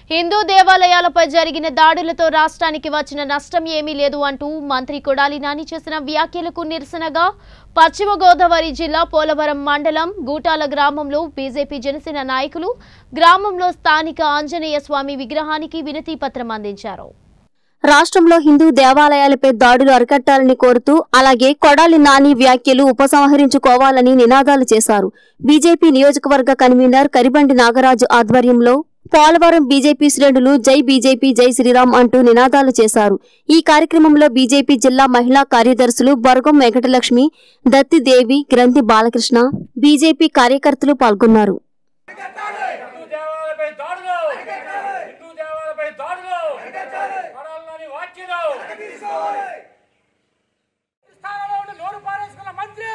హిందూ దేవాలయాలపై జరిగిన దాడులతో రాష్ట్రానికి వచ్చిన నష్టం ఏమీ లేదు అంటూ మంత్రి కొడాలి నాని చేసిన వ్యాఖ్యలకు నిరసనగా పశ్చిమ గోదావరి జిల్లా పోలవరం మండలం గూటాల గ్రామంలో బీజేపీ జనసేన నాయకులు గ్రామంలో స్థానిక ఆంజనేయ స్వామి విగ్రహానికి వినతి పత్రం అందించారు రాష్ట్రంలో హిందూ దేవాలయాలపై దాడులు అరికట్టాలని కోరుతూ అలాగే కొడాలి నాని వ్యాఖ్యలు ఉపసంహరించుకోవాలని నినాదాలు చేశారు బీజేపీ నియోజకవర్గ కన్వీనర్ కరిబండి నాగరాజు ఆధ్వర్యంలో పోలవరం బీజేపీ శ్రేణులు జై బీజేపీ జై శ్రీరామ్ అంటూ నినాదాలు చేశారు ఈ కార్యక్రమంలో బీజేపీ జిల్లా మహిళా కార్యదర్శులు బొరగం వెంకటలక్ష్మి దత్తిదేవి గ్రంథి బాలకృష్ణ బీజేపీ కార్యకర్తలు పాల్గొన్నారు హిందూ దేవాలయపై దాడులు హిందూ దేవాలయపై దాడులు కొడాలని వాక్యలు స్థానంలో ఉండి నోరు పారేసుకున్న మంత్రి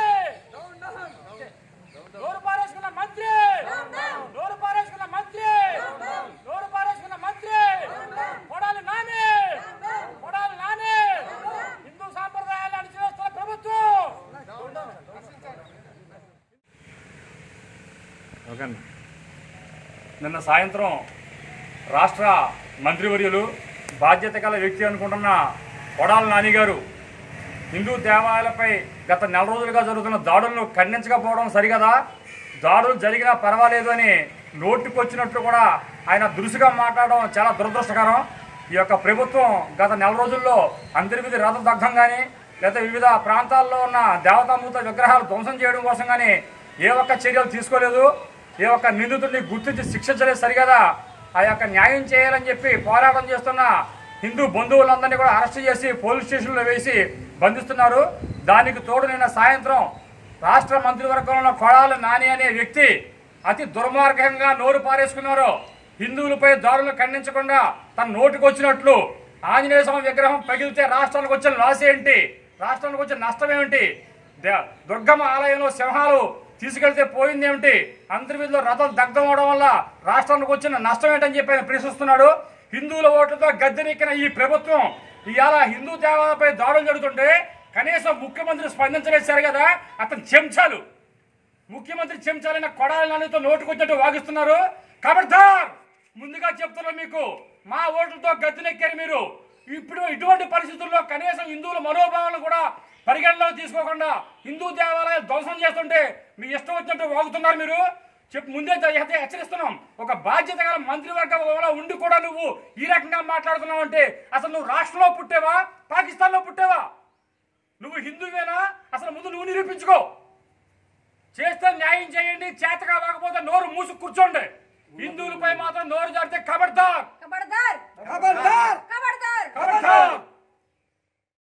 నోరు పారేసుకున్న మంత్రి నోరు పారేసుకున్న మంత్రి నోరు పారేసుకున్న మంత్రి కొడాలి నాని కొడాలి నాని హిందూ సాంప్రదాయాలు అణిచివేస్తున్న ప్రభుత్వం ఓకే నిన్న సాయంత్రం రాష్ట్ర మంత్రివర్యులు బాధ్యత గల వ్యక్తి అనుకుంటున్న కొడాల నాని గారు హిందూ దేవాలయాలపై గత నెల రోజులుగా జరుగుతున్న దాడులను ఖండించకపోవడం సరిగదా దాడులు జరిగినా పర్వాలేదు అని నోటికొచ్చినట్లు కూడా ఆయన దురుసుగా మాట్లాడడం చాలా దురదృష్టకరం ఈ యొక్క ప్రభుత్వం గత నెల రోజుల్లో అంతర్విధి రథదగ్ధం కానీ లేదా వివిధ ప్రాంతాల్లో ఉన్న దేవతామూర్త విగ్రహాలు ధ్వంసం చేయడం కోసం కానీ ఏ ఒక్క చర్యలు తీసుకోలేదు ఏ ఒక్క నిందితుడిని గుర్తించి శిక్షించలేదు సరిగదా ఆ యొక్క న్యాయం చేయాలని చెప్పి పోరాటం చేస్తున్న హిందూ బంధువులందరినీ కూడా అరెస్ట్ చేసి పోలీస్ స్టేషన్లో వేసి బంధిస్తున్నారు దానికి తోడు నిన్న సాయంత్రం రాష్ట్ర మంత్రివర్గంలో కొడాలి నాని అనే వ్యక్తి అతి దుర్మార్గంగా నోరు పారేసుకున్నారు హిందువులపై దాడులు ఖండించకుండా తన నోటికి వచ్చినట్లు ఆంజనేయ స్వామి విగ్రహం పగిలితే రాష్ట్రానికి వచ్చిన లాస్ ఏంటి రాష్ట్రానికి వచ్చిన నష్టం ఏమిటి దే- దుర్గమ్మ ఆలయంలో సింహాలు తీసుకెళ్తే పోయింది ఏమిటి అంతర్విధిలో రథం దగ్ధం అవడం వల్ల రాష్ట్రానికి వచ్చిన నష్టం ఏంటని చెప్పి ఆయన ప్రశ్నిస్తున్నాడు హిందువుల ఓట్లతో గద్దెనెక్కిన ఈ ప్రభుత్వం ఇవాళ హిందూ దేవాలయపై దాడులు జరుగుతుంటే కనీసం ముఖ్యమంత్రి స్పందించలేదు సరే కదా అతను చెంచాలు ముఖ్యమంత్రి చెంచాలైన కొడాలి నానితో నోటుకొచ్చినట్టు వాగిస్తున్నారు ఖబర్దార్ ముందుగా చెప్తున్నా మీకు మా ఓట్లతో గద్దెనెక్కారు మీరు ఇప్పుడు ఇటువంటి పరిస్థితుల్లో కనీసం హిందువుల మనోభావాలను కూడా పరిగణలోకి తీసుకోకుండా హిందూ దేవాలయాలు ధ్వంసం చేస్తుంటే మీ ఇష్టం వచ్చినట్టు వాగుతున్నారు మీరు చెప్పు ముందే హెచ్చ- హెచ్చరిస్తున్నాం ఒక బాధ్యత గల మంత్రివర్గంలో ఉండి కూడా నువ్వు ఈ రకంగా మాట్లాడుతున్నావు అంటే అసలు నువ్వు రాష్ట్రంలో పుట్టేవా పాకిస్తాన్లో పుట్టేవా నువ్వు హిందువేనా అసలు ముందు నువ్వు నిరూపించుకో చేస్తే న్యాయం చేయండి చేత కాకపోతే నోరు మూసి కూర్చోండి హిందువులపై మాత్రం నోరు జారితే కబడ్దా